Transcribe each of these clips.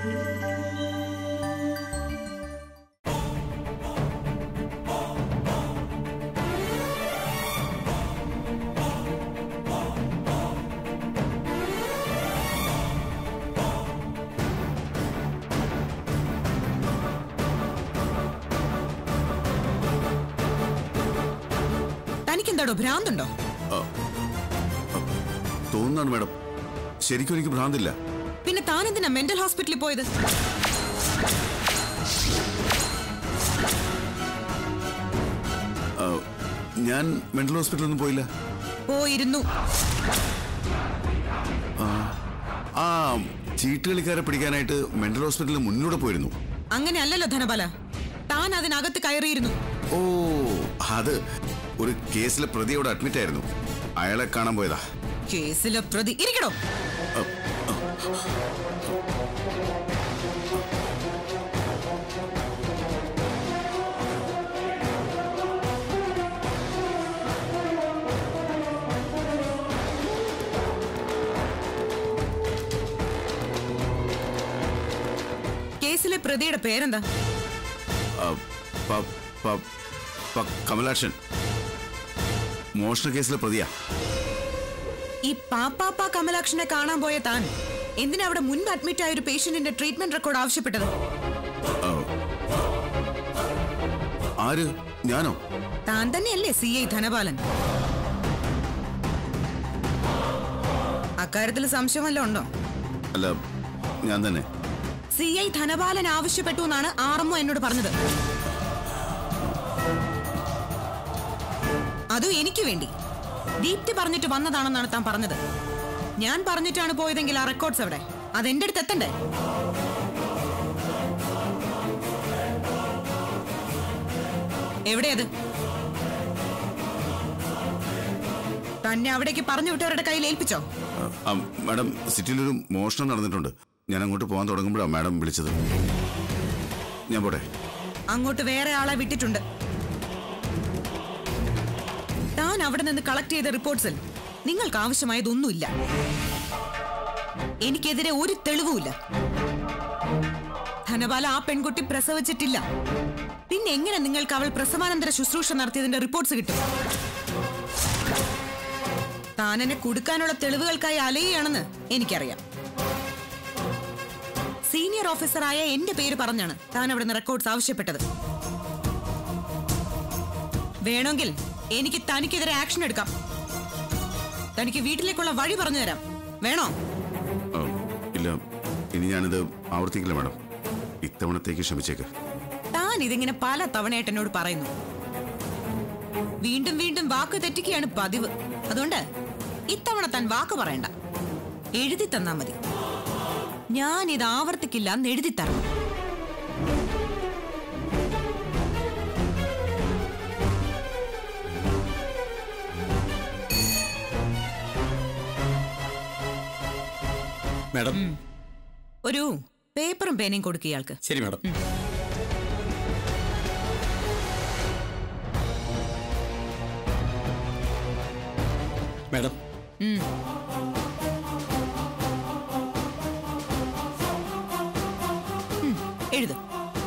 തനിക്കെന്താടോ ഭ്രാന്തുണ്ടോ തോന്നുന്നാണ് madam ശരിക്കും എനിക്ക് ഭ്രാന്തില്ല പിന്നെ താൻ എന്തിനാ മെന്റൽ ഹോസ്പിറ്റലിൽ പോയത് ആ, ഞാൻ മെന്റൽ ഹോസ്പിറ്റലൊന്നും പോയില്ല പോയിരുന്നു ആ ചീട്ട് കളിക്കാരെ പിടിക്കാനായിട്ട് മെന്റൽ ഹോസ്പിറ്റലിൽ മുന്നിലൂടെ പോയിരുന്നു അങ്ങനെ അല്ലല്ലോ ധനബല താൻ അതിനകത്ത് കയറിയിരുന്നു ഓ അത് ഒരു കേസിലെ പ്രതി അവിടെ അഡ്മിറ്റ് ആയിരുന്നു അയാളെ കാണാൻ പോയതാ കേസിലെ പ്രതി ഇരിക്കടോ കേസിലെ പ്രതിയുടെ പേരെന്താ ആ, പ- പ- പ- കമലാക്ഷൻ മോഷണ കേസിലെ പ്രതിയാ ഈ പാപ്പാപ്പ കമലാക്ഷനെ കാണാൻ പോയ താൻ എന്തിനാ അവിടെ മുൻപ് അഡ്മിറ്റ് ആയ ഒരു പേഷ്യന്റിന്റെ ട്രീറ്റ്മെന്റ് റെക്കോർഡ് ആവശ്യപ്പെട്ടത് ആര് ഞാനോ താൻ തന്നെയല്ലേ സി ഐ ധനപാലൻ അക്കാര്യത്തിൽ സംശയം വല്ലതും ഉണ്ടോ അല്ല ഞാൻ തന്നെ സി ഐ ധനപാലൻ ആവശ്യപ്പെട്ടു എന്നാണ് ആർഎംഒ എന്നോട് പറഞ്ഞത് അതും എനിക്ക് വേണ്ടി ദീപ്തി പറഞ്ഞിട്ട് വന്നതാണെന്നാണ് താൻ പറഞ്ഞത് ഞാൻ പറഞ്ഞിട്ടാണ് പോയതെങ്കിൽ ആ റെക്കോർഡ്സ് എവിടെ അതെന്റെ അടുത്ത് എത്തണ്ടേ എവിടെയത് തന്നെ അവിടേക്ക് പറഞ്ഞു വിട്ടവരുടെ കയ്യിൽ ഏൽപ്പിച്ചോ ആ, ആ, മാഡം സിറ്റിയിലൊരു മോഷണം നടന്നിട്ടുണ്ട് ഞാൻ അങ്ങോട്ട് പോകാൻ തുടങ്ങുമ്പോഴാണ് മാഡം വിളിച്ചത് ഞാൻ പോട്ടെ അങ്ങോട്ട് വേറെ ആളെ വിട്ടിട്ടുണ്ട് താൻ അവിടെ നിന്ന് കളക്ട് ചെയ്ത റിപ്പോർട്ട്സിൽ നിങ്ങൾക്ക് ആവശ്യമായതൊന്നുമില്ല എനിക്കെതിരെ ഒരു തെളിവുമില്ല ധനപാല ആ പെൺകുട്ടി പ്രസവിച്ചിട്ടില്ല പിന്നെ എങ്ങനെ നിങ്ങൾക്ക് അവൾ പ്രസവാനന്തര ശുശ്രൂഷ നടത്തിയതിന്റെ റിപ്പോർട്ട്സ് കിട്ടും താൻ എന്നെ കൊടുക്കാനുള്ള തെളിവുകൾക്കായി അലയുകയാണെന്ന് എനിക്കറിയാം സീനിയർ ഓഫീസറായ എന്റെ പേര് പറഞ്ഞാണ് താൻ അവിടുന്ന് റെക്കോർഡ്സ് ആവശ്യപ്പെട്ടത് വേണമെങ്കിൽ എനിക്ക് തനിക്കെതിരെ ആക്ഷൻ എടുക്കാം തനിക്ക് വീട്ടിലേക്കുള്ള വഴി പറഞ്ഞു തരാം വേണോ ആ, ഇല്ല ഇനി ഞാനിത് ആവർത്തിക്കില്ല മാഡം ഇത്തവണത്തേക്ക് ക്ഷമിച്ചേക്ക് താൻ ഇതിങ്ങനെ പല തവണയായിട്ട് എന്നോട് പറയുന്നു വീണ്ടും വീണ്ടും വാക്ക് തെറ്റിക്കുകയാണ് പതിവ് അതുകൊണ്ട് ഇത്തവണ താൻ വാക്ക് പറയണ്ട എഴുതി തന്നാ മതി ഞാൻ ഇത് ആവർത്തിക്കില്ല എന്ന് എഴുതി തരണം മാഡം ഒരു പേപ്പറും പേനയും കൊടുക്കുക ഇയാൾക്ക് ശരി മാഡം മാഡം എഴുത്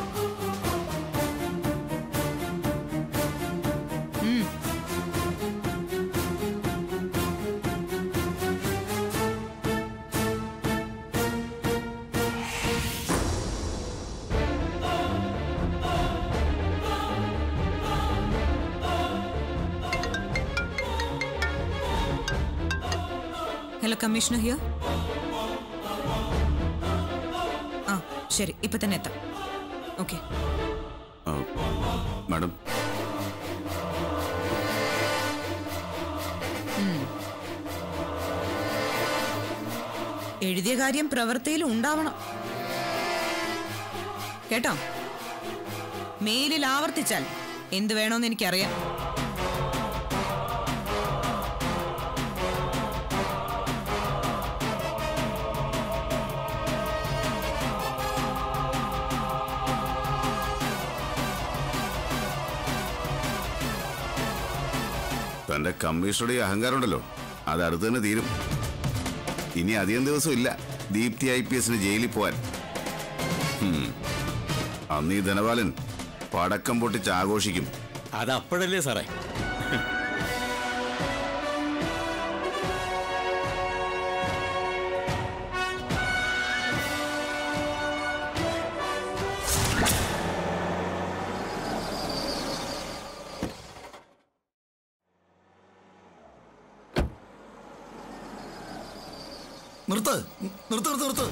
ഹലോ കമ്മീഷണർ ഹിയർ ആ ശരി ഇപ്പൊ തന്നെ എത്താം ഓക്കെ ആ, മാഡം എഴുതിയ കാര്യം പ്രവൃത്തിയിൽ ഉണ്ടാവണം കേട്ടോ മെയിലിൽ ആവർത്തിച്ചാൽ എന്ത് വേണമെന്ന് എനിക്കറിയാം തന്റെ കമ്മീഷണറുടെ ഈ അഹങ്കാരം ഉണ്ടല്ലോ അത് അടുത്ത് തന്നെ തീരും ഇനി അധികം ദിവസം ഇല്ല ദീപ്തി ഐ പി എസിന് ജയിലിൽ പോവാൻ അന്ന് ഈ ധനപാലൻ പടക്കം പൊട്ടിച്ച് ആഘോഷിക്കും അത് അപ്പോഴല്ലേ സാറേ നിർത്ത് നിർത്ത് നിർത്ത് നിർത്ത്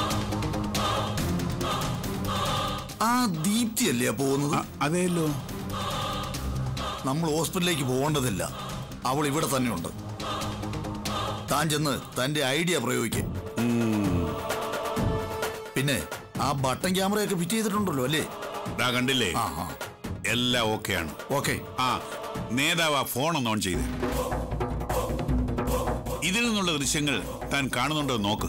ആ ദീപ്തി അല്ലേ പോകുന്നത് അതെയല്ലോ നമ്മൾ ഹോസ്പിറ്റലിലേക്ക് പോകേണ്ടതില്ല അവൾ ഇവിടെ തന്നെയുണ്ട് താൻ ചെന്ന് തന്റെ ഐഡിയ പ്രയോഗിക്കും പിന്നെ ആ ബട്ടൺ ക്യാമറയൊക്കെ ഫിറ്റ് ചെയ്തിട്ടുണ്ടല്ലോ അല്ലേ ദാ കണ്ടില്ലേ ആ ആ എല്ലാം ഓക്കെയാണ് ഓക്കെ ആ നേതാവ് ആ ഫോൺ ഒന്ന് ഓൺ ചെയ്ത് ഇതിൽ നിന്നുള്ള ദൃശ്യങ്ങൾ താൻ കാണുന്നുണ്ടോ എന്ന് നോക്ക്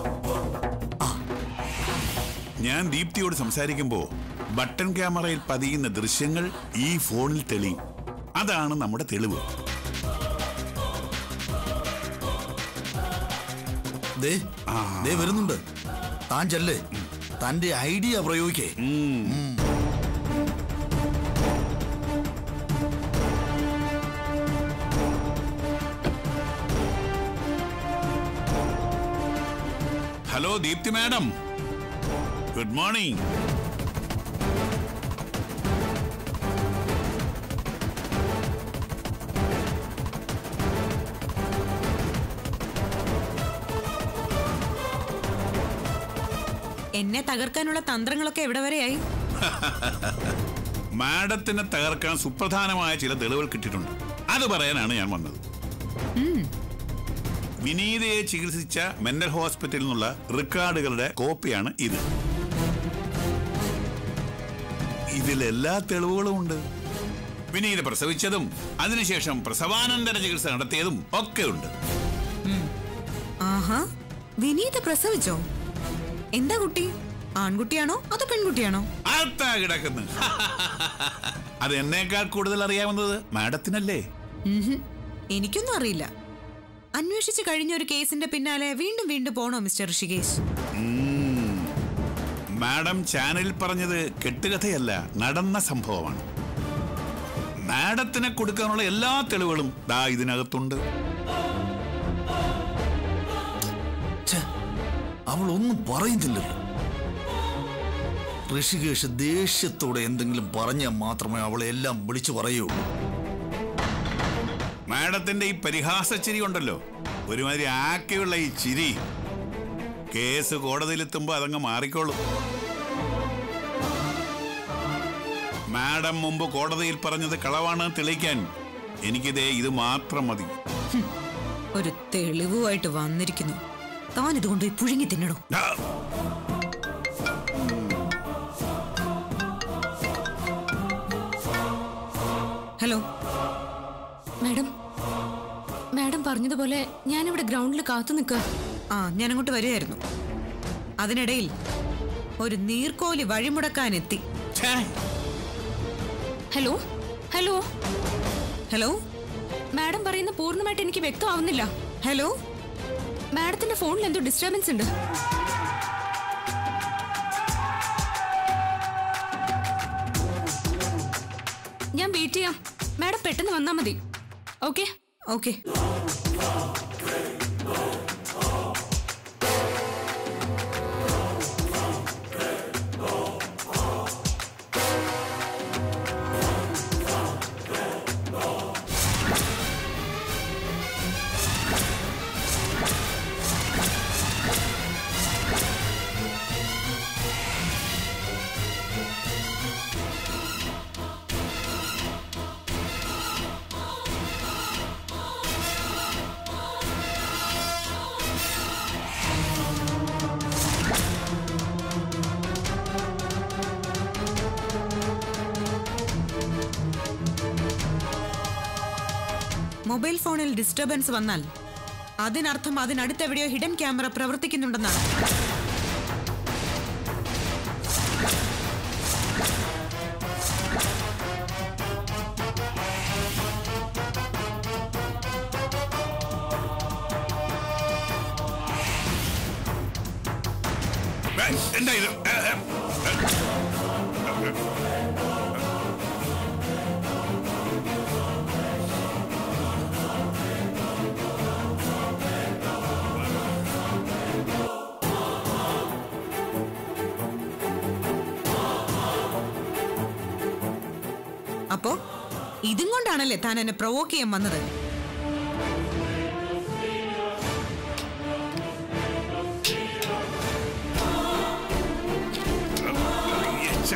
ഞാൻ ദീപ്തിയോട് സംസാരിക്കുമ്പോ ബട്ടൺ ക്യാമറയിൽ പതിയുന്ന ദൃശ്യങ്ങൾ ഈ ഫോണിൽ തെളിയും അതാണ് നമ്മുടെ തെളിവ് ദേ ദേ വരുന്നുണ്ട് താൻ ചെല്ലേ തന്റെ ഐഡിയ പ്രയോഗിക്കേ hello Deepthi madam good morning എന്നെ തകർക്കാനുള്ള തന്ത്രങ്ങളൊക്കെ എവിടെ വരെയായി മാഡത്തിനെ തകർക്കാൻ സുപ്രധാനമായ ചില തെളിവുകൾ കിട്ടിയിട്ടുണ്ട് അത് പറയാനാണ് ഞാൻ വന്നത് വിനീതയെ ചികിത്സിച്ച മെന്റൽ ഹോസ്പിറ്റലിൽ നിന്നുള്ള റെക്കോർഡുകളുടെ കോപ്പിയാണ് ഇത് ഇതിൽ എല്ലാ തെളിവുകളും ഉണ്ട് വിനീത പ്രസവിച്ചതും അതിനുശേഷം പ്രസവാനന്തര ചികിത്സ നടത്തിയതും ഒക്കെ ഉണ്ട് ആഹാ വിനീത പ്രസവിച്ചോ എന്താ കുട്ടി ആൺകുട്ടിയാണോ അതോ പെൺകുട്ടിയാണോ ആർത്താ കിടക്കുന്നു അത് എന്നേക്കാൾ കൂടുതൽ അറിയാവുന്നത് മാഡത്തിനല്ലേ ഉഹും. എനിക്കൊന്നും അറിയില്ല അന്വേഷിച്ചു കഴിഞ്ഞ ഒരു കേസിന്റെ പിന്നാലെ വീണ്ടും വീണ്ടും പോണോ മിസ്റ്റർ ഋഷികേശ് മാഡം ചാനലിൽ പറഞ്ഞത് കെട്ടുകഥയല്ല നടന്ന സംഭവമാണ് മാഡത്തിനെ കൊടുക്കാനുള്ള എല്ലാ തെളിവുകളും ദാ ഇതിനകത്തുണ്ട് ഛെ, അവൾ ഒന്നും പറയുന്നില്ലല്ലോ ഋഷികേഷ് ദേഷ്യത്തോടെ എന്തെങ്കിലും പറഞ്ഞാൽ മാത്രമേ അവളെ എല്ലാം വിളിച്ചു പറയൂ മാഡത്തിന്റെ ഈ പരിഹാസ ചിരി ഉണ്ടല്ലോ ഒരുമാതിരി ആക്കിയുള്ള ഈ ചിരി കേസ് കോടതിയിലെത്തുമ്പോ അതങ്ങ് മാറിക്കോളും മാഡം മുമ്പ് കോടതിയിൽ പറഞ്ഞത് കളവാണ് തെളിയിക്കാൻ എനിക്കിതേ ഇത് മാത്രം മതി ഒരു തെളിവുമായിട്ട് വന്നിരിക്കുന്നു താൻ ഇതുകൊണ്ട് പുഴുങ്ങി തിന്നണോ ആ, ഹലോ മാഡം മാഡം പറഞ്ഞതുപോലെ ഞാനിവിടെ ഗ്രൗണ്ടിൽ കാത്തു നിൽക്കുക ആ ഞാൻ അങ്ങോട്ട് വരികയായിരുന്നു അതിനിടയിൽ ഒരു നീർക്കോലി വഴിമുടക്കാനെത്തി ഛേ, ഹലോ ഹലോ ഹലോ മാഡം പറയുന്ന പൂർണ്ണമായിട്ട് എനിക്ക് വ്യക്തമാവുന്നില്ല ഹലോ മാഡത്തിന്റെ ഫോണിൽ എന്തോ ഡിസ്റ്റർബൻസ് ഉണ്ട് ഞാൻ വെയിറ്റ് ചെയ്യാം മാഡം പെട്ടെന്ന് വന്നാൽ മതി ഓക്കെ ഓക്കെ മൊബൈൽ ഫോണിൽ ഡിസ്റ്റർബൻസ് വന്നാൽ അതിനർത്ഥം അതിനടുത്തെവിടെയോ ഹിഡൻ ക്യാമറ പ്രവർത്തിക്കുന്നുണ്ടെന്നാണ് ഏ, എന്താ ഇത് ഏ, ഏ, ഇതും കൊണ്ടാണല്ലേ താൻ എന്നെ പ്രൊവോക്ക് ചെയ്യാൻ വന്നത് ഛെ.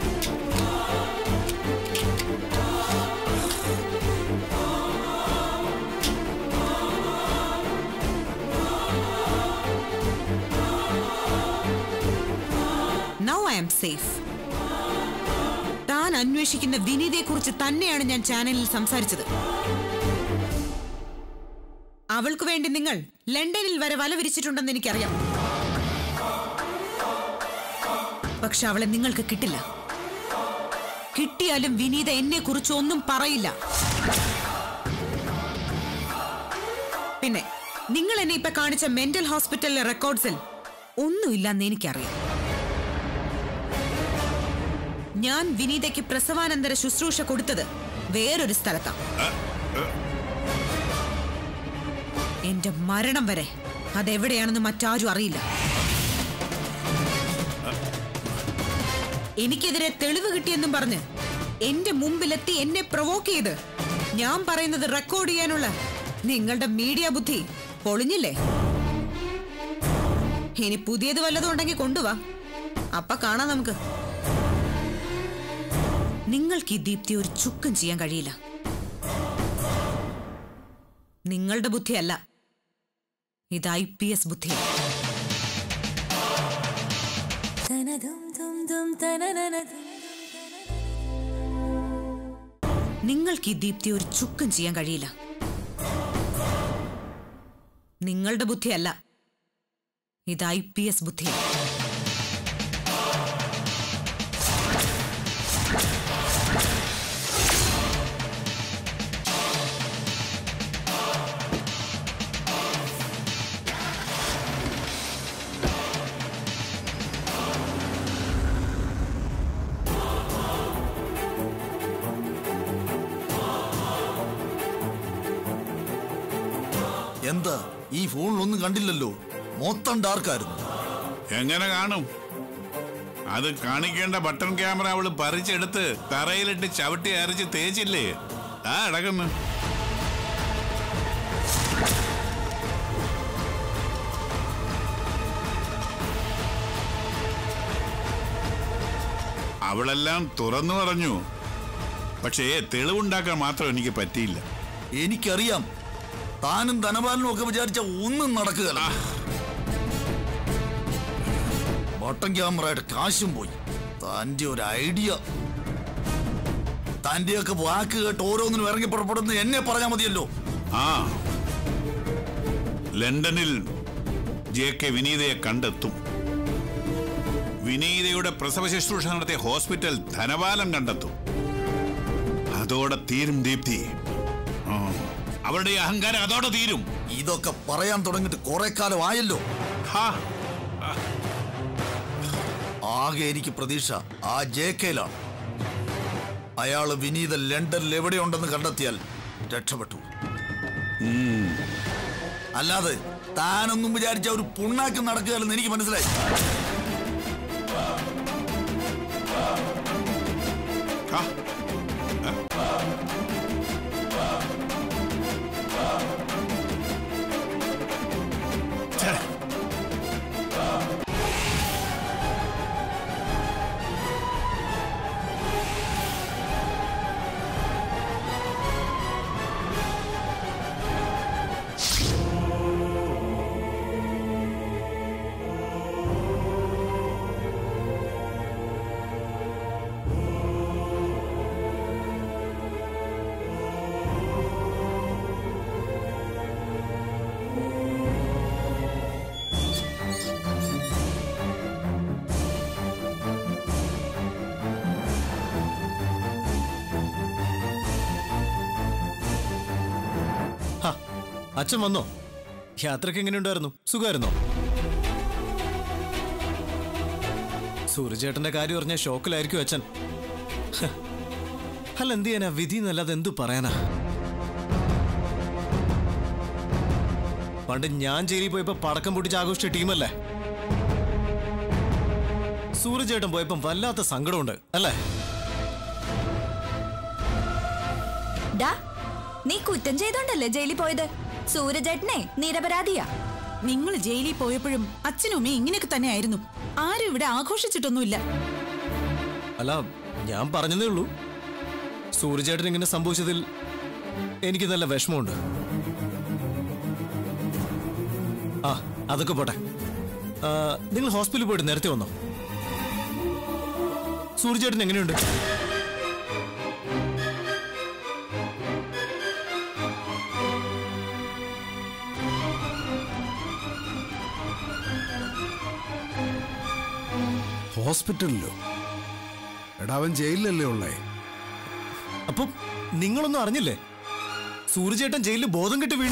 നൗ ഐ എം സേഫ് താൻ അന്വേഷിക്കുന്ന വിനീതയെക്കുറിച്ച് തന്നെയാണ് ഞാൻ ചാനലിൽ സംസാരിച്ചത് അവൾക്ക് വേണ്ടി നിങ്ങൾ ലണ്ടനിൽ വരെ വല വിരിച്ചിട്ടുണ്ടെന്ന് എനിക്കറിയാം പക്ഷെ അവളെ നിങ്ങൾക്ക് കിട്ടില്ല കിട്ടിയാലും വിനീത എന്നെ കുറിച്ച് ഒന്നും പറയില്ല പിന്നെ നിങ്ങൾ എന്നെ ഇപ്പൊ കാണിച്ച മെന്റൽ ഹോസ്പിറ്റലിലെ റെക്കോർഡ്സിൽ ഒന്നുമില്ലെന്ന് എനിക്കറിയാം ഞാൻ വിനീതയ്ക്ക് പ്രസവാനന്തര ശുശ്രൂഷ കൊടുത്തത് വേറൊരു സ്ഥലത്താണ് എന്റെ മരണം വരെ അതെവിടെയാണെന്ന് മറ്റാരും അറിയില്ല എനിക്കെതിരെ തെളിവ് കിട്ടിയെന്നും പറഞ്ഞ് എന്റെ മുമ്പിലെത്തി എന്നെ പ്രൊവോക്ക് ചെയ്ത് ഞാൻ പറയുന്നത് റെക്കോർഡ് ചെയ്യാനുള്ള നിങ്ങളുടെ മീഡിയ ബുദ്ധി പൊളിഞ്ഞില്ലേ ഇനി പുതിയത് വല്ലതും ഉണ്ടെങ്കിൽ കൊണ്ടുവാ അപ്പ കാണാം നമുക്ക് നിങ്ങൾക്ക് ഈ ദീപ്തി ഒരു ചുക്കും ചെയ്യാൻ കഴിയില്ല നിങ്ങളുടെ ബുദ്ധിയല്ല ഇത് ഐ പി എസ് ബുദ്ധിയാണ് നിങ്ങൾക്ക് ഈ ദീപ്തി ഒരു ചുക്കും ചെയ്യാൻ കഴിയില്ല നിങ്ങളുടെ ബുദ്ധിയല്ല ഇത് ഐ പി എസ് ബുദ്ധിയാണ് എന്താ ഈ ഫോണിലൊന്നും കണ്ടില്ലല്ലോ മൊത്തം ഡാർക്കായിരുന്നു എങ്ങനെ കാണും അത് കാണിക്കേണ്ട ബട്ടൺ ക്യാമറ അവള് പറിച്ചെടുത്ത് തറയിലിട്ട് ചവിട്ടി അരച്ച് തേച്ചില്ലേ ആ അടക്കുന്നു അവളെല്ലാം തുറന്നു പറഞ്ഞു പക്ഷേ തെളിവുണ്ടാക്കാൻ മാത്രം എനിക്ക് പറ്റിയില്ല എനിക്കറിയാം താനും ധനപാലനും ഒക്കെ വിചാരിച്ച ഒന്നും നടക്കുകയല്ല ബട്ടൺ ക്യാമറയുടെ കാശും പോയി തന്റെ ഒരു ഐഡിയ തന്റെയൊക്കെ വാക്ക് കേട്ട് ഓരോന്നിനും ഇറങ്ങി പുറപ്പെടുന്ന എന്നെ പറഞ്ഞാൽ മതിയല്ലോ ആ ലണ്ടനിൽ ജെ കെ വിനീതയെ കണ്ടെത്തും വിനീതയുടെ പ്രസവ ശുശ്രൂഷ നടത്തിയ ഹോസ്പിറ്റൽ ധനപാലം കണ്ടെത്തും അതോടെ തീരും ദീപ്തി ആ, അവരുടെ ഈ അഹങ്കാരം അതോടെ തീരും ഇതൊക്കെ പറയാൻ തുടങ്ങിയിട്ട് കുറെ കാലം ആയല്ലോ ഹാ ആകെ എനിക്ക് പ്രതീക്ഷ ആ ജെ കെയിലാണ് അയാള് വിനീത ലണ്ടനിൽ എവിടെയുണ്ടെന്ന് കണ്ടെത്തിയാൽ രക്ഷപ്പെട്ടു അല്ലാതെ താനൊന്നും വിചാരിച്ച ഒരു പുണ്ണാക്ക് നടക്കുകയല്ലെന്ന് എനിക്ക് മനസ്സിലായി ഹാ ഛെ. ഹ, അച്ഛൻ വന്നോ യാത്രക്ക് എങ്ങനെയുണ്ടായിരുന്നു സുഖമായിരുന്നോ സൂര്യചേട്ടന്റെ കാര്യം പറഞ്ഞ ഷോക്കിലായിരിക്കും അച്ഛൻ ഹ, അല്ല എന്ത് ചെയ്യാനാ വിധി എന്നല്ലാതെ എന്തു പറയാനാ പണ്ട് ഞാൻ ജയിലിൽ പോയപ്പോ പടക്കം പൊട്ടിച്ച് ആഘോഷിച്ച ടീമല്ലേ സൂര്യചേട്ടൻ പോയപ്പം വല്ലാത്ത സങ്കടമുണ്ട് അല്ലേ നീ കുറ്റം ചെയ്തോണ്ടല്ലേ ജയിലിൽ പോയത് സൂരജേട്ടനെ നിരപരാധിയാ നിങ്ങൾ ജയിലിൽ പോയപ്പോഴും അച്ഛനും അമ്മയും ഇങ്ങനെയൊക്കെ തന്നെയായിരുന്നു ആരും ഇവിടെ ആഘോഷിച്ചിട്ടൊന്നുമില്ല അല്ല ഞാൻ പറഞ്ഞതേ ഉള്ളൂ സൂര്യചേട്ടൻ ഇങ്ങനെ സംഭവിച്ചതിൽ എനിക്ക് നല്ല വിഷമമുണ്ട് ആ അതൊക്കെ പോട്ടെ ആ, നിങ്ങൾ ഹോസ്പിറ്റലിൽ പോയിട്ട് നേരത്തെ വന്നോ സൂര്യചേട്ടൻ എങ്ങനെയുണ്ട് ഹോസ്പിറ്റലിലോ എടാ അവൻ ജയിലിലല്ലേ ഉള്ളേ അപ്പം നിങ്ങളൊന്നും അറിഞ്ഞില്ലേ സൂര്യചേട്ടൻ ജയിലിൽ ബോധം കെട്ട് വീണു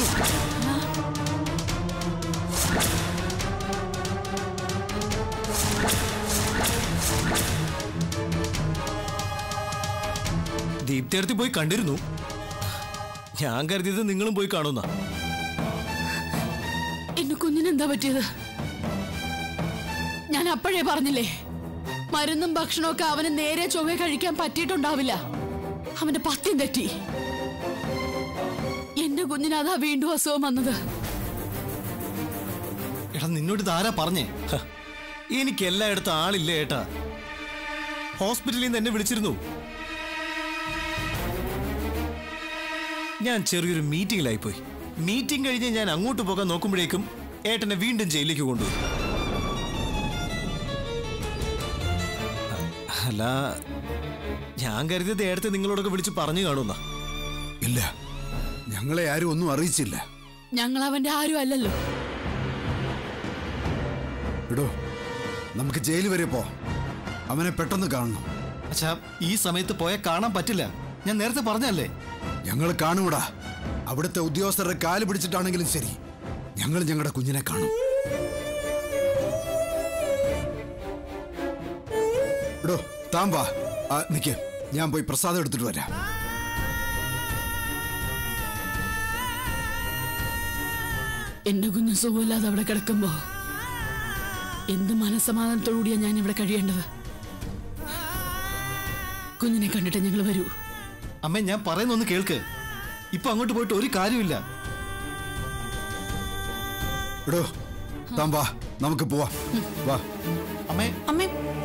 ദീപ്തി അടുത്ത് പോയി കണ്ടിരുന്നു ഞാൻ കരുതിയത് നിങ്ങളും പോയി കാണുന്ന എന്റെ കുഞ്ഞിനെന്താ പറ്റിയത് ഞാൻ അപ്പോഴേ പറഞ്ഞില്ലേ മരുന്നും ഭക്ഷണവും ഒക്കെ അവന് നേരെ ചൊവ്വെ കഴിക്കാൻ പറ്റിയിട്ടുണ്ടാവില്ല അവന്റെ പത്യം തെറ്റി എന്റെ കുഞ്ഞിന് അതാ വീണ്ടും അസുഖം വന്നത് എടാ നിന്നോട് ഇതാരാ പറഞ്ഞേ ഹ, എനിക്ക് എല്ലായിടത്തും ആളില്ലേ ഏട്ടാ ഹോസ്പിറ്റലിൽ നിന്ന് എന്നെ വിളിച്ചിരുന്നു ഞാൻ ചെറിയൊരു മീറ്റിംഗിലായി പോയി മീറ്റിംഗ് കഴിഞ്ഞ് ഞാൻ അങ്ങോട്ട് പോകാൻ നോക്കുമ്പോഴേക്കും ഏട്ടനെ വീണ്ടും ജയിലിലേക്ക് കൊണ്ടുപോയി അല്ല ഞാൻ കരുതിയത് ഏട്ടത്തെ നിങ്ങളോടൊക്കെ വിളിച്ച് പറഞ്ഞു കാണുന്ന ഇല്ല ഞങ്ങളെ ആരും ഒന്നും അറിയിച്ചില്ല ഞങ്ങൾ അവന്റെ ആരും അല്ലല്ലോ ഇടോ നമുക്ക് ജയിൽ വരെ പോ അവനെ പെട്ടെന്ന് കാണണം അച്ഛാ ഈ സമയത്ത് പോയാൽ കാണാൻ പറ്റില്ല ഞാൻ നേരത്തെ പറഞ്ഞല്ലേ ഞങ്ങൾ കാണൂടാ അവിടുത്തെ ഉദ്യോഗസ്ഥരുടെ കാല് പിടിച്ചിട്ടാണെങ്കിലും ശരി ഞങ്ങൾ ഞങ്ങളുടെ കുഞ്ഞിനെ കാണും ഇടോ താൻ വാ ആ, നിക്ക് ഞാൻ പോയി പ്രസാദം എടുത്തിട്ട് വരാം എന്റെ കുഞ്ഞ് സുഖമില്ലാതെ അവിടെ കിടക്കുമ്പോ എന്ത് മനസ്സമാധാനത്തോടുകൂടിയാ ഞാൻ ഇവിടെ കഴിയേണ്ടത് കുഞ്ഞിനെ കണ്ടിട്ട് ഞങ്ങൾ വരൂ അമ്മേ ഞാൻ പറയുന്നൊന്ന് കേൾക്ക് ഇപ്പൊ അങ്ങോട്ട് പോയിട്ട് ഒരു കാര്യമില്ല ഇടോ താൻ വാ നമുക്ക് പോവാം വാ അമ്മേ അമ്മേ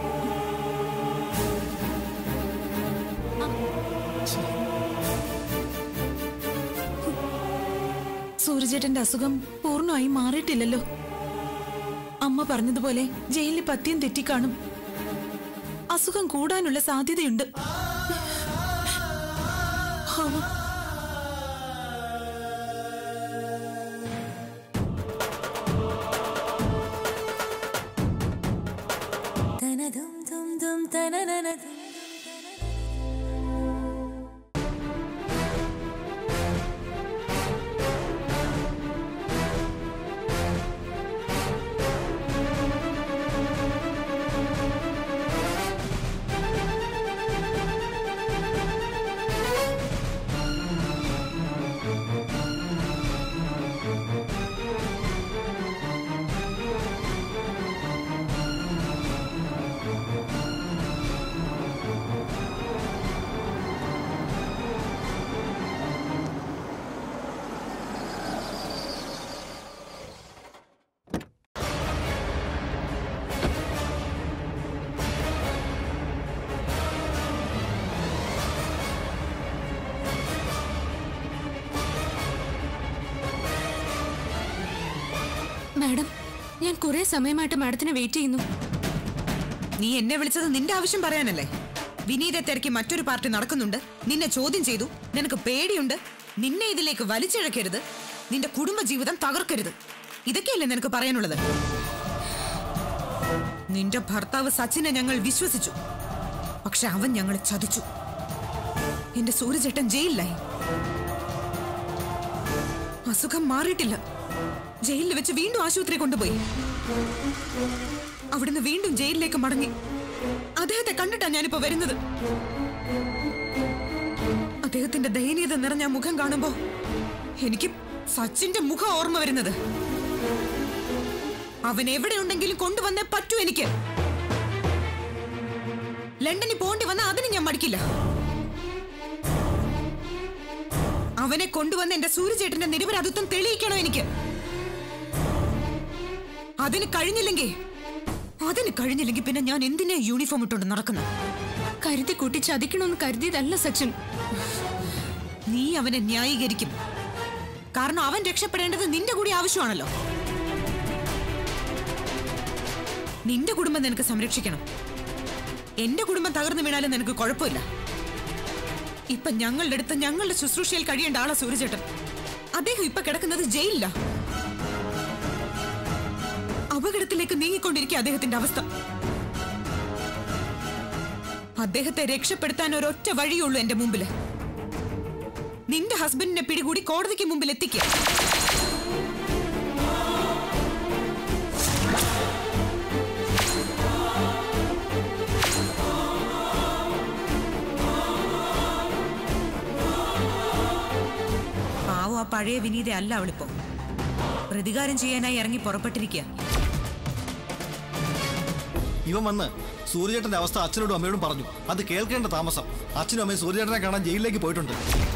സൂര്യചേട്ടന്റെ അസുഖം പൂർണ്ണമായി മാറിയിട്ടില്ലല്ലോ അമ്മ പറഞ്ഞതുപോലെ ജയിലിൽ പത്യം തെറ്റിക്കാണും അസുഖം കൂടാനുള്ള സാധ്യതയുണ്ട് ആ. മാഡം ഞാൻ കുറെ സമയമായിട്ട് മാഡത്തിനെ വെയിറ്റ് ചെയ്യുന്നു നീ എന്നെ വിളിച്ചത് നിന്റെ ആവശ്യം പറയാനല്ലേ വിനീതെ തിരക്കി മറ്റൊരു പാർട്ടി നടക്കുന്നുണ്ട് നിന്നെ ചോദ്യം ചെയ്തു നിനക്ക് പേടിയുണ്ട് നിന്നെ ഇതിലേക്ക് വലിച്ചിഴക്കരുത് നിന്റെ കുടുംബജീവിതം തകർക്കരുത് ഇതൊക്കെയല്ലേ നിനക്ക് പറയാനുള്ളത് നിന്റെ ഭർത്താവ് സച്ചിനെ ഞങ്ങൾ വിശ്വസിച്ചു പക്ഷെ അവൻ ഞങ്ങളെ ചതിച്ചു എന്റെ സൂര്യചേട്ടൻ ജയിലിലായി അസുഖം മാറിയിട്ടില്ല ജയിലിൽ വെച്ച് വീണ്ടും ആശുപത്രി കൊണ്ടുപോയി അവിടുന്ന് വീണ്ടും ജയിലിലേക്ക് മടങ്ങി അദ്ദേഹത്തെ കണ്ടിട്ടാ ഞാനിപ്പോ വരുന്നത് അദ്ദേഹത്തിന്റെ ദയനീയത നിറഞ്ഞ ആ മുഖം കാണുമ്പോ എനിക്ക് സച്ചിന്റെ മുഖം ഓർമ്മ വരുന്നത് അവൻ എവിടെയുണ്ടെങ്കിലും കൊണ്ടുവന്നേ പറ്റൂ എനിക്ക് ലണ്ടനിൽ പോണ്ടി വന്ന അതിന് ഞാൻ മടിക്കില്ല അവൻ അവനെ കൊണ്ടുവന്ന് എന്റെ സൂര്യചേട്ടന്റെ നിരപരാധിത്വം തെളിയിക്കണോ എനിക്ക് അതിന് കഴിഞ്ഞില്ലെങ്കിൽ അതിന് കഴിഞ്ഞില്ലെങ്കിൽ പിന്നെ ഞാൻ എന്തിനാ യൂണിഫോം ഇട്ടുകൊണ്ട് നടക്കുന്നത് കരുതി കൂട്ടി ചതിക്കണമെന്ന് കരുതിയതല്ല സച്ചിൻ നീ അവനെ ന്യായീകരിക്കും കാരണം അവൻ രക്ഷപ്പെടേണ്ടത് നിന്റെ കൂടി ആവശ്യമാണല്ലോ നിന്റെ കുടുംബം നിനക്ക് സംരക്ഷിക്കണം എന്റെ കുടുംബം തകർന്നു വീണാലും നിനക്ക് കുഴപ്പമില്ല ഇപ്പൊ ഞങ്ങളുടെ അടുത്ത് ഞങ്ങളുടെ ശുശ്രൂഷയിൽ കഴിയേണ്ട ആളാ സൂര്യചേട്ടൻ അദ്ദേഹം ഇപ്പൊ കിടക്കുന്നത് ജയിലില്ല അപകടത്തിലേക്ക് നീങ്ങിക്കൊണ്ടിരിക്കുക അദ്ദേഹത്തിന്റെ അവസ്ഥ അദ്ദേഹത്തെ രക്ഷപ്പെടുത്താൻ ഒരൊറ്റ വഴിയുള്ളൂ എന്റെ മുമ്പില് നിന്റെ ഹസ്ബൻഡിനെ പിടികൂടി കോടതിക്ക് മുമ്പിൽ എത്തിക്കുക പാവം ആ പഴയ വിനീത അല്ല അവളിപ്പോ പ്രതികാരം ചെയ്യാനായി ഇറങ്ങി പുറപ്പെട്ടിരിക്കുക ഇവൻ വന്ന് സൂര്യചേട്ടന്റെ അവസ്ഥ അച്ഛനോടും അമ്മയോടും പറഞ്ഞു അത് കേൾക്കേണ്ട താമസം അച്ഛനും അമ്മയും സൂര്യചേട്ടനെ കാണാൻ ജയിലിലേക്ക് പോയിട്ടുണ്ട്